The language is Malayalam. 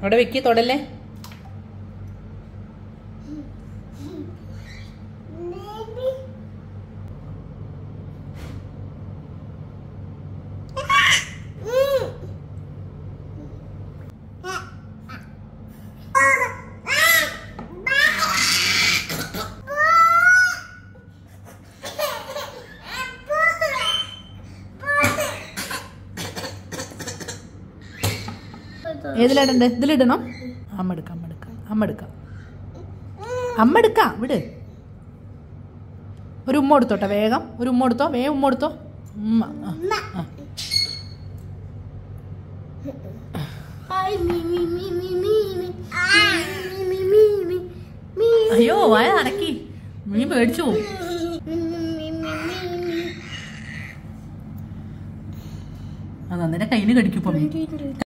അവിടെ വെക്കി തൊടല്ലേ ഏതിലിടണ്ട് ഇതിലിടണം അമ്മ എടുക്കാം അമ്മ എടുക്കാം അമ്മ എടുക്കാം അമ്മ എടുക്കാം വിട് ഒരു ഉമ്മ എടുത്തോട്ടെ വേഗം ഒരു ഉമ്മ എടുത്തോ വേഗം ഉമ്മ എടുത്തോ ഉമ്മ ആ, ആ. അയ്യോ വായ അടക്കി നീ പേടിച്ചു പോവും. അതാ നിന്റെ കയ്യിൽ കടിക്കും ഇപ്പൊ മീൻ